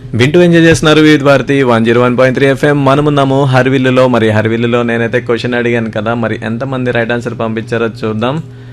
వింటూ ఎంజాయ్ చేస్తున్నారు Vividh Bharati one zero one point three FM మనమున్నాము హర్విల్లులో మరి హర్విల్లులో నేనైతే క్వశ్చన్ అడిగాను కదా మరి ఎంతమంది రైట్ ఆన్సర్ పంపించారో చూద్దాం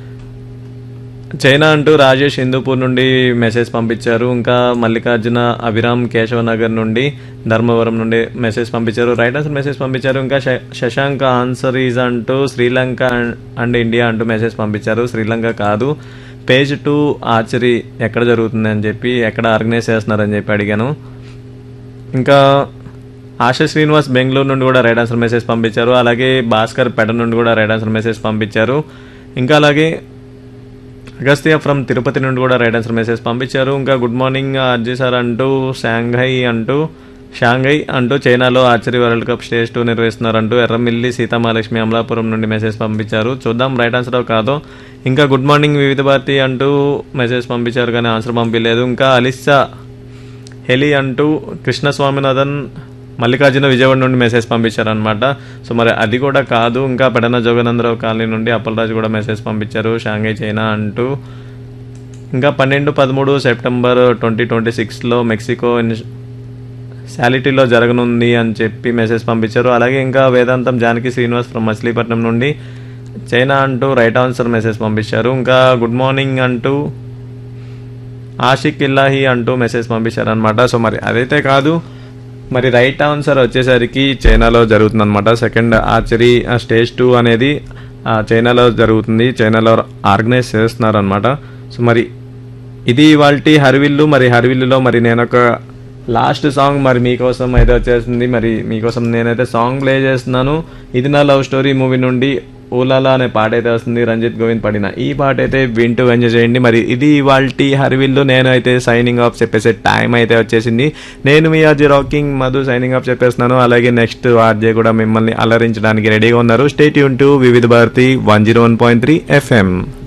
చైనా అంటూ రాజేష్ హిందూపూర్ నుండి మెసేజ్ పంపించారు ఇంకా మల్లికార్జున అభిరామ్ కేశవనగర్ నుండి ధర్మవరం నుండి మెసేజ్ పంపించారు రైట్ ఆన్సర్ మెసేజ్ పంపించారు ఇంకా శ- శశాంక్ ఆన్సర్ ఈజ్ అంటూ శ్రీలంక అండ్ ఇండియా అంటూ మెసేజ్ పంపించారు శ్రీలంక కాదు పేజ్ టూ ఆర్చరీ ఎక్కడ జరుగుతుంది అని చెప్పి ఎక్కడ ఆర్గనైజ్ చేస్తున్నారని చెప్పి అడిగాను ఇంకా ఆశ శ్రీనివాస్ బెంగళూరు నుండి కూడా రైట్ ఆన్సర్ మెసేజ్ పంపించారు అలాగే భాస్కర్ పెడ నుండి కూడా రైట్ ఆన్సర్ మెసేజ్ పంపించారు ఇంకా అలాగే అగస్త్య ఫ్రమ్ తిరుపతి నుండి కూడా రైట్ ఆన్సర్ మెసేజ్ పంపించారు ఇంకా గుడ్ మార్నింగ్ అర్జీ సార్ అంటూ షాంఘై అంటూ షాంఘై అంటూ చైనాలో archery world cup stage two నిర్వహిస్తున్నారంటూ ఎర్రమిల్లి సీతామహాలక్ష్మి అమలాపురం నుండి మెసేజ్ పంపించారు చూద్దాం రైట్ ఆన్సర్ కాదో ఇంకా గుడ్ మార్నింగ్ వివిధ భారతి అంటూ మెసేజ్ పంపించారు కానీ ఆన్సర్ పంపించలేదు ఇంకా అలిస్సా హెలి అంటూ కృష్ణ స్వామినాథన్ మల్లికార్జున విజయవాడ నుండి మెసేజ్ పంపించారనమాట సో మరి అది కూడా కాదు ఇంకా పెడన జోగనందరావు కాలనీ నుండి అప్పలరాజు కూడా మెసేజ్ పంపించారు షాంఘై చైనా అంటూ ఇంకా పన్నెండు పదమూడు సెప్టెంబర్ ట్వంటీ ట్వంటీ సిక్స్లో మెక్సికో ఇన్- శాలిటీలో జరగనుంది అని చెప్పి మెసేజ్ పంపించారు అలాగే ఇంకా వేదాంతం జానకి శ్రీనివాస్ ఫ్రమ్ మచిలీపట్నం నుండి చైనా అంటూ రైట్ ఆన్సర్ మెసేజ్ పంపించారు ఇంకా గుడ్ మార్నింగ్ అంటూ ఆషిక్ ఇల్లాహి అంటూ మెసేజ్ పంపించారనమాట సో మరి అదైతే కాదు మరి రైట్ ఆన్సర్ వచ్చేసరికి చైనాలో జరుగుతుందన్నమాట సెకండ్ ఆర్చరీ స్టేజ్ టూ అనేది ఆ, చైనాలో జరుగుతుంది చైనాలో ఆర్గనైజ్ చేస్తున్నారు అనమాట సో మరి ఇది వాళ్ళ హరివిల్లు మరి హరివిల్లులో మరి నేను ఒక లాస్ట్ సాంగ్ మరి మీకోసం అయితే వచ్చేసింది మరి మీకోసం నేనైతే సాంగ్ ప్లే చేస్తున్నాను ఇది నా లవ్ స్టోరీ మూవీ నుండి ఊలాలా అనే పాట అయితే వస్తుంది రంజిత్ గోవింద్ పడిన ఈ పాట అయితే వింటూ ఎంజాయ్ చేయండి మరి ఇది వాళ్ళ హరివిల్లు నేను అయితే సైనింగ్ ఆఫ్ చెప్పేసే టైం అయితే వచ్చేసింది నేను మీ RJ rocking Madhu signing off చెప్పేస్తున్నాను అలాగే నెక్స్ట్ ఆర్జే కూడా మిమ్మల్ని అలరించడానికి రెడీగా ఉన్నారు స్టేట్ యూన్ to Vividh Bharati one zero one point three FM